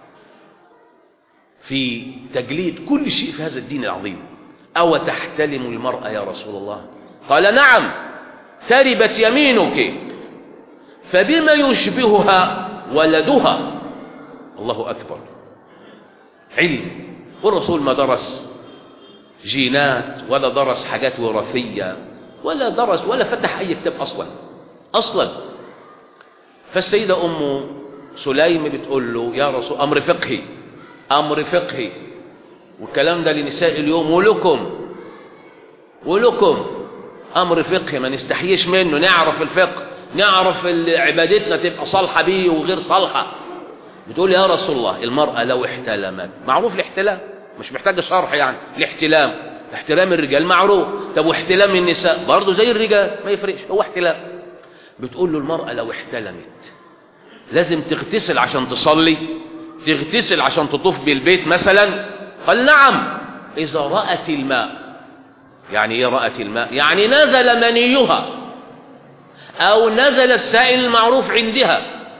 في تجليد كل شيء في هذا الدين العظيم أو تحتلم المرأة يا رسول الله قال نعم تربت يمينك فبما يشبهها ولدها الله أكبر علم والرسول ما درس جينات ولا درس حاجات وراثية ولا درس ولا فتح أي كتاب أصلا أصلا فالسيدة أم سليم بتقول له يا رسول أمر فقهي أمر فقهي والكلام ده لنساء اليوم ولكم ولكم أمر فقهي ما نستحيش منه نعرف الفقه نعرف عبادتنا تبقى صالحة بيه وغير صالحة بتقول يا رسول الله المرأة لو احتلمت معروف الاحتلام مش محتاج شرح يعني الاحتلام احتلام الرجال معروف طب واحتلام النساء برضه زي الرجال ما يفرقش هو احتلام بتقول له المرأة لو احتلمت لازم تغتسل عشان تصلي تغتسل عشان تطوف بالبيت مثلا قال نعم إذا رأت الماء يعني ايه رأت الماء يعني نزل منيها أو نزل السائل المعروف عندها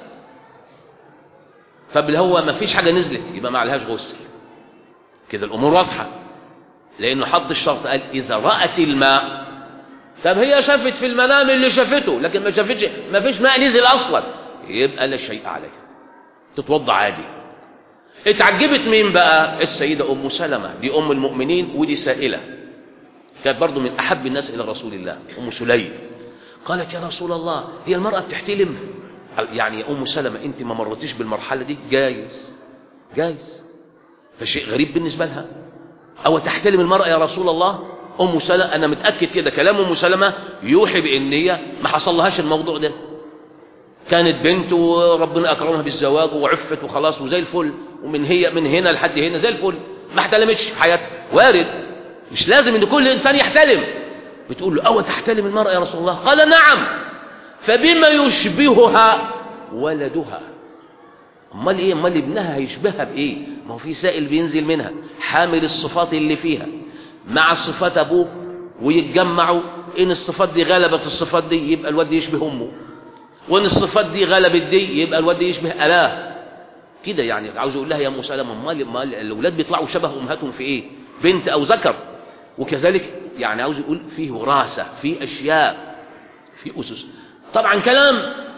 طب هو ما فيش حاجة نزلت يبقى ما عليهاش غسل كده الأمور واضحة لأنه حط الشرط قال إذا رأت الماء طب هي شافت في المنام اللي شافته لكن ما شافتش ما فيش ماء نزل أصلا يبقى لا شيء عليها تتوضع عادي اتعجبت مين بقى السيدة أم سلمة دي أم المؤمنين ودي سائلة كانت برضو من أحب الناس إلى رسول الله أم سليم قالت يا رسول الله هي المرأة بتحتلم يعني يا أم سلمة أنت ما مرتيش بالمرحلة دي جايز جايز فشيء غريب بالنسبة لها أو تحتلم المرأة يا رسول الله أم سلمة أنا متأكد كده كلام أم سلمة يوحي بأن هي ما حصلهاش الموضوع ده كانت بنت وربنا أكرمها بالزواج وعفت وخلاص وزي الفل ومن هي من هنا لحد هنا زي الفل ما احتلمتش في حياتها وارد مش لازم ان كل انسان يحتلم بتقول له أو تحتلم المرأة يا رسول الله قال نعم فبما يشبهها ولدها امال ايه امال ابنها هيشبهها بايه ما هو في سائل بينزل منها حامل الصفات اللي فيها مع صفات ابوه ويتجمعوا ان الصفات دي غلبت الصفات دي يبقى الواد يشبه امه وان الصفات دي غلبت دي يبقى الواد يشبه اباه كده يعني عاوز اقول لها يا ام سلمة امال امال الاولاد بيطلعوا شبه امهاتهم في ايه بنت او ذكر وكذلك يعني عاوز يقول فيه وراثه في اشياء في اسس طبعا كلام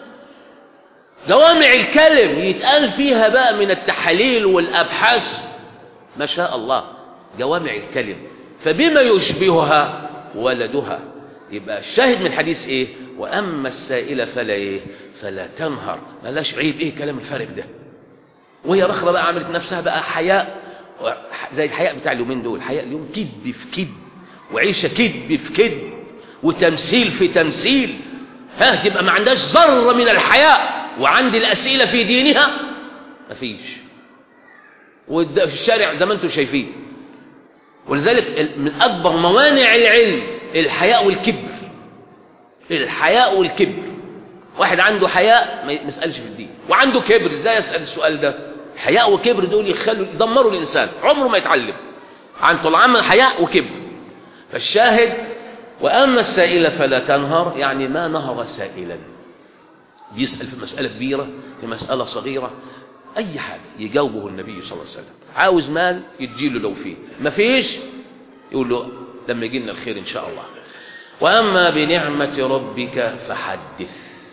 جوامع الكلم يتقال فيها بقى من التحاليل والابحاث ما شاء الله جوامع الكلم فبما يشبهها ولدها يبقى الشاهد من حديث ايه واما السائله فلا ايه فلا تنهر ملاش عيب ايه كلام الفارغ ده وهي رخرة بقى عملت نفسها بقى حياء زي الحياء بتاع اليومين دول حياء اليوم كذب في كذب وعيشة كذب في كذب وتمثيل في تمثيل ها تبقى ما عندهاش ذرة من الحياء وعند الأسئلة في دينها مفيش وفي الشارع زي ما انتم شايفين ولذلك من أكبر موانع العلم الحياء والكبر الحياء والكبر واحد عنده حياء ما يسألش في الدين وعنده كبر ازاي يسأل السؤال ده حياء وكبر دول يخلوا يدمروا الإنسان عمره ما يتعلم عن طول عمل حياء وكبر فالشاهد وأما السائل فلا تنهر يعني ما نهر سائلا بيسأل في مسألة كبيرة في مسألة صغيرة أي حاجة يجاوبه النبي صلى الله عليه وسلم عاوز مال يديله لو فيه ما فيش يقول له لما يجي لنا الخير إن شاء الله وأما بنعمة ربك فحدث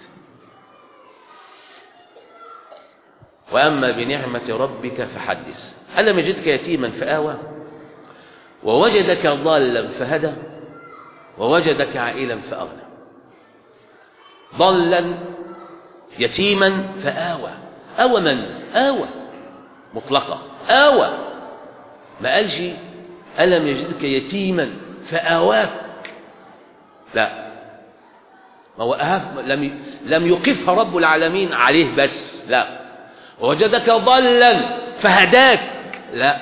وأما بنعمة ربك فحدث ألم يجدك يتيما فآوى ووجدك ضالا فهدى ووجدك عائلا فأغنى ضلا يتيما فآوى آوى من آوى مطلقة آوى ما قالش ألم يجدك يتيما فآواك لا ما هو لم لم يقفها رب العالمين عليه بس لا وجدك ضلا فهداك لا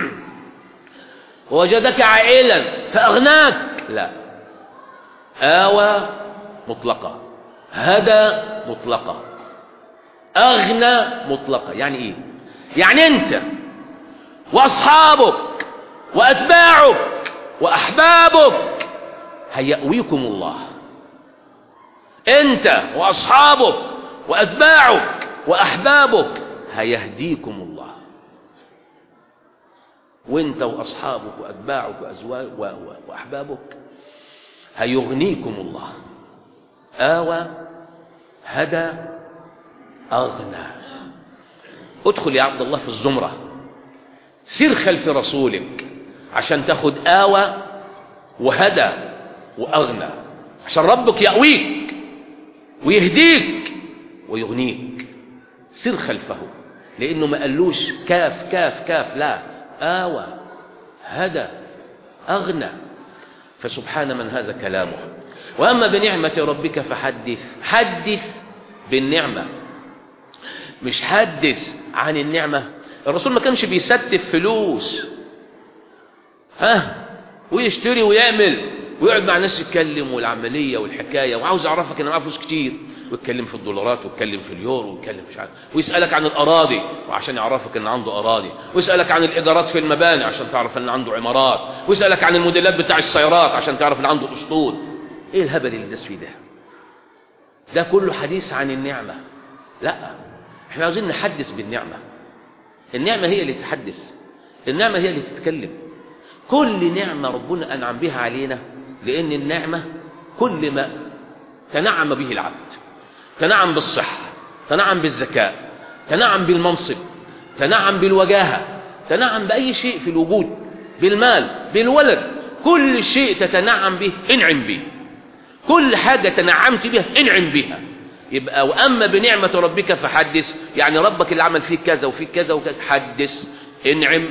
وجدك عائلا فأغناك لا آوى مطلقة هدى مطلقة أغنى مطلقة يعني إيه يعني أنت وأصحابك وأتباعك وأحبابك هيأويكم الله أنت وأصحابك وأتباعك وأحبابك هيهديكم الله وانت واصحابك واتباعك وازواج واحبابك هيغنيكم الله آوى هدى أغنى ادخل يا عبد الله في الزمرة سير خلف رسولك عشان تاخد آوى وهدى وأغنى عشان ربك يأويك ويهديك ويغنيك سير خلفه لأنه ما قالوش كاف كاف كاف لا آوى هدى أغنى فسبحان من هذا كلامه وأما بنعمة ربك فحدث حدث بالنعمة مش حدث عن النعمة الرسول ما كانش بيستف فلوس ها ويشتري ويعمل ويقعد مع ناس يتكلم والعملية والحكاية وعاوز يعرفك ان معاه فلوس كتير ويتكلم في الدولارات ويتكلم في اليورو ويتكلم مش عارف ويسألك عن الأراضي وعشان يعرفك ان عنده أراضي ويسألك عن الإيجارات في المباني عشان تعرف ان عنده عمارات ويسألك عن الموديلات بتاع السيارات عشان تعرف ان عنده أسطول ايه الهبل اللي الناس فيه ده ده كله حديث عن النعمة لا احنا عاوزين نحدث بالنعمة النعمة هي اللي تحدث النعمة هي اللي تتكلم كل نعمة ربنا أنعم بها علينا لأن النعمة كل ما تنعم به العبد تنعم بالصحة تنعم بالذكاء تنعم بالمنصب تنعم بالوجاهة تنعم بأي شيء في الوجود بالمال بالولد كل شيء تتنعم به انعم به كل حاجة تنعمت بها انعم بها يبقى وأما بنعمة ربك فحدث يعني ربك اللي عمل فيك كذا وفيك كذا وكذا حدث انعم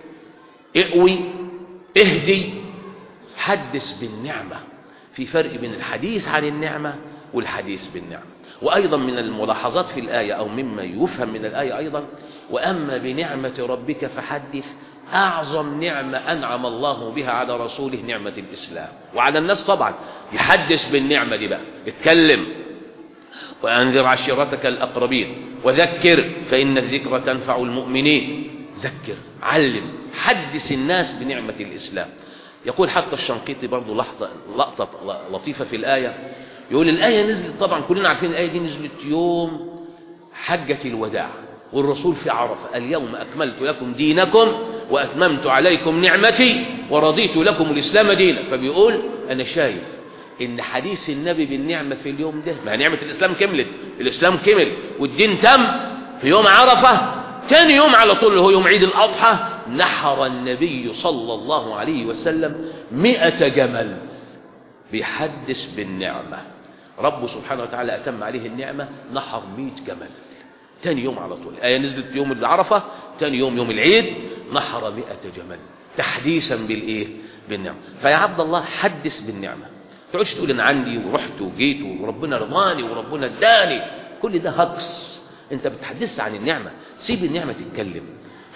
اقوي اهدي حدث بالنعمة في فرق بين الحديث عن النعمة والحديث بالنعمة وأيضا من الملاحظات في الآية أو مما يفهم من الآية أيضا وأما بنعمة ربك فحدث أعظم نعمة أنعم الله بها على رسوله نعمة الإسلام وعلى الناس طبعا يحدث بالنعمة دي بقى اتكلم وأنذر عشيرتك الأقربين وذكر فإن الذكر تنفع المؤمنين ذكر علم حدث الناس بنعمة الإسلام يقول حتى الشنقيطي برضو لحظة لقطة لطيفة في الآية يقول الآية نزلت طبعا كلنا عارفين الآية دي نزلت يوم حجة الوداع والرسول في عرفة اليوم أكملت لكم دينكم وأتممت عليكم نعمتي ورضيت لكم الإسلام دينا فبيقول أنا شايف إن حديث النبي بالنعمة في اليوم ده ما نعمة الإسلام كملت الإسلام كمل والدين تم في يوم عرفة تاني يوم على طول اللي هو يوم عيد الأضحى نحر النبي صلى الله عليه وسلم مئة جمل بيحدث بالنعمة ربه سبحانه وتعالى أتم عليه النعمة نحر مئة جمل تاني يوم على طول الآية نزلت يوم العرفة تاني يوم يوم العيد نحر مئة جمل تحديثا بالإيه بالنعمة فيا عبد الله حدث بالنعمة تقعدش تقول أنا عندي ورحت وجيت وربنا رضاني وربنا اداني كل ده هجص انت بتحدث عن النعمة سيب النعمة تتكلم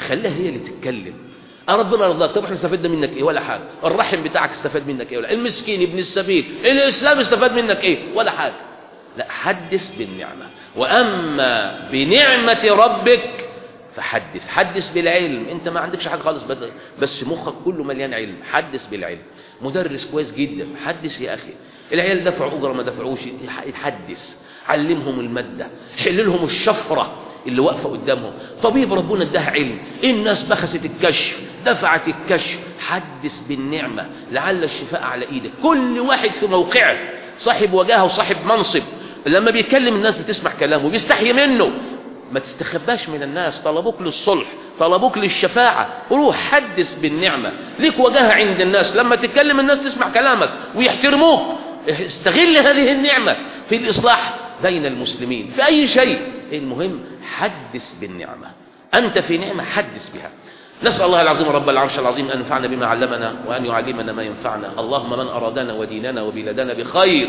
خليها هي اللي تتكلم أه ربنا رضاك طب احنا استفدنا منك ايه ولا حاجه الرحم بتاعك استفاد منك ايه ولا المسكين ابن السبيل الاسلام استفاد منك ايه ولا حاجه لا حدث بالنعمه واما بنعمه ربك فحدث حدث بالعلم انت ما عندكش حاجه خالص بس, بس مخك كله مليان علم حدث بالعلم مدرس كويس جدا حدث يا اخي العيال دفعوا اجره ما دفعوش يحدث علمهم الماده حل لهم الشفره اللي واقفه قدامهم طبيب ربنا اداها علم الناس بخست الكشف دفعت الكشف حدث بالنعمه لعل الشفاء على ايدك كل واحد في موقعه صاحب وجاهه وصاحب منصب لما بيتكلم الناس بتسمع كلامه بيستحي منه ما تستخباش من الناس طلبوك للصلح طلبوك للشفاعة روح حدث بالنعمة ليك وجاهة عند الناس لما تتكلم الناس تسمع كلامك ويحترموك استغل هذه النعمة في الإصلاح بين المسلمين في أي شيء المهم حدث بالنعمة أنت في نعمة حدث بها نسأل الله العظيم رب العرش العظيم أن ينفعنا بما علمنا وأن يعلمنا ما ينفعنا اللهم من أرادنا وديننا وبلادنا بخير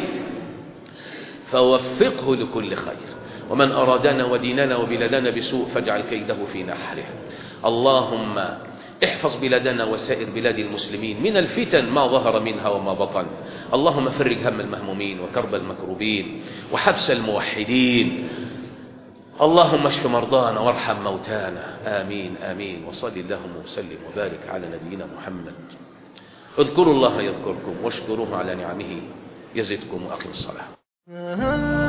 فوفقه لكل خير ومن أرادنا وديننا وبلادنا بسوء فاجعل كيده في نحره اللهم احفظ بلادنا وسائر بلاد المسلمين من الفتن ما ظهر منها وما بطن اللهم فرج هم المهمومين وكرب المكروبين وحبس الموحدين اللهم اشف مرضانا وارحم موتانا آمين آمين وصل اللهم وسلم وبارك على نبينا محمد اذكروا الله يذكركم واشكروه على نعمه يزدكم وأقم الصلاة